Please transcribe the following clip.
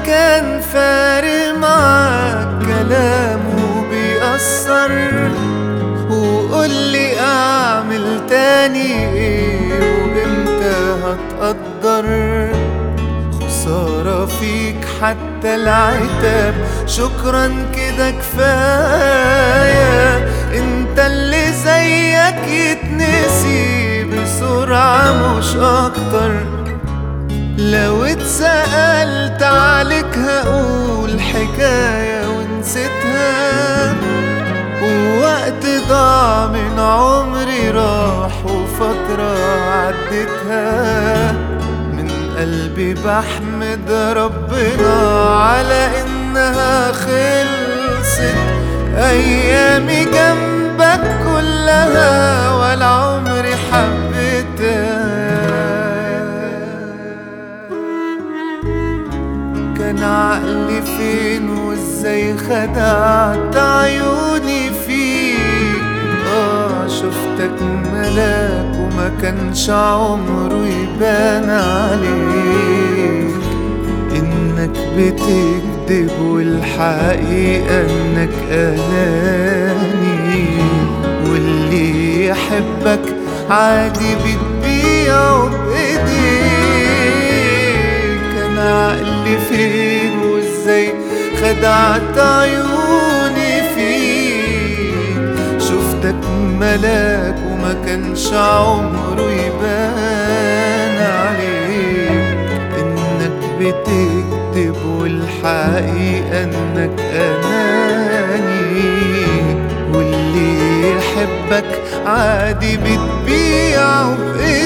كان فارق معاك كلامه بيأثر وقولي اعمل تاني ايه وامتى هتقدر خسارة فيك حتى العتاب شكرا كده كفاية انت اللي زيك يتنسي بسرعة مش اكتر لو اتسألت عليك هقول حكاية ونسيتها ووقت ضاع من عمري راح وفترة عدتها من قلبي بحمد ربنا على انها خلصت ايامي جنبك كلها ولا عمري حبيتها كان عقلي فين وازاي خدعت عيوني فيك اه شفتك ملاك وما كانش عمره يبان عليك انك بتكذب والحقيقة انك اناني واللي يحبك عادي بتبيعه بايديك كان عقلي فين وازاي خدعت عيوني فيك شفتك ملاك وما كانش عمره يبان عليك انك بتكذب والحقيقة انك اناني واللي يحبك عادي بتبيعه بايديك